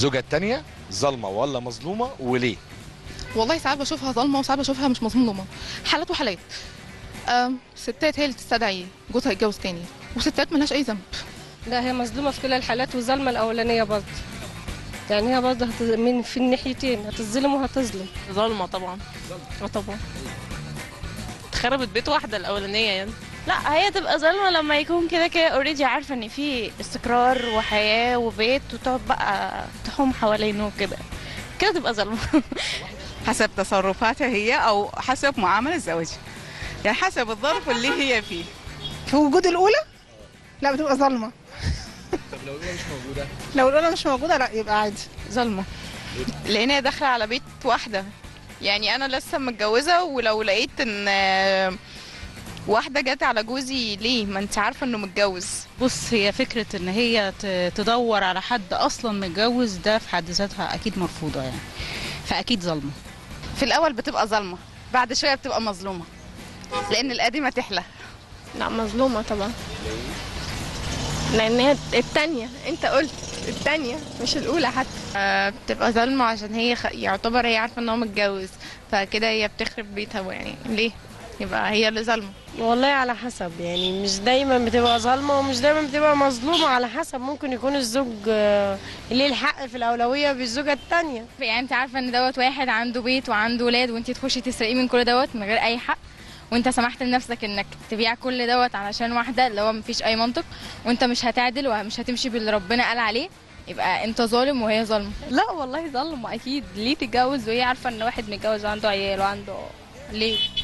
الزوجه الثانيه ظالمه ولا مظلومه وليه والله ساعات بشوفها ظالمه وساعات بشوفها مش مظلومه حالات وحالات أم ستات هي اللي تستدعي جوزها يتجوز تاني وستات ملهاش اي ذنب لا هي مظلومة في كل الحالات والظلمة الأولانية برضه يعني هي برضه هت... من في الناحيتين هتظلم وهتظلم ظالمة طبعا اه طبعا اتخربت بيت واحدة الأولانية يعني لا هي تبقى ظالمه لما يكون كده كده اوريدي عارفه ان في استقرار وحياه وبيت وتقعد بقى تحوم حوالينه وكده كده تبقى ظالمه حسب تصرفاتها هي او حسب معامله زوجها يعني حسب الظرف اللي هي فيه في وجود الأولى لا بتبقى ظالمة طب لو الاولى مش موجوده لو الأولى مش موجودة لا يبقى عادي ظالمه لان هي داخله على بيت واحده يعني انا لسه متجوزه ولو لقيت ان آه، واحده جت على جوزي ليه ما انت عارفه انه متجوز بص هي فكرة ان هي ت- تدور على حد اصلا متجوز ده في حد ذاتها اكيد مرفوضة يعني فاكيد ظلمة في الاول بتبقى ظالمه بعد شويه بتبقى مظلومه لان القديمه تحلى لا مظلومة طبعا لأن هي التانية أنت قلت التانية مش الأولى حتى آه، بتبقى ظالمه عشان هي خ... يعتبر هي عارفه ان هو متجوز فكده هي بتخرب بيتها يعني ليه يبقى هي اللي ظالمه والله على حسب يعني مش دايما بتبقى ظالمة ومش دايما بتبقى مظلومة على حسب ممكن يكون الزوج آه، ليه الحق في الأولوية بالزوجة التانية يعني انت عارفه ان دوت واحد عنده بيت وعنده ولاد وانت تخشي تسرقيه من كل دوت من غير اي حق وانت سمحت لنفسك انك تبيع كل دوت علشان واحده اللي هو مفيش اي منطق وانت مش هتعدل ومش هتمشي باللي ربنا قال عليه يبقى انت ظالم وهي ظالمه لا والله ظلمه اكيد ليه تتجوز وهي عارفه ان واحد متجوز وعنده عيال وعنده ليه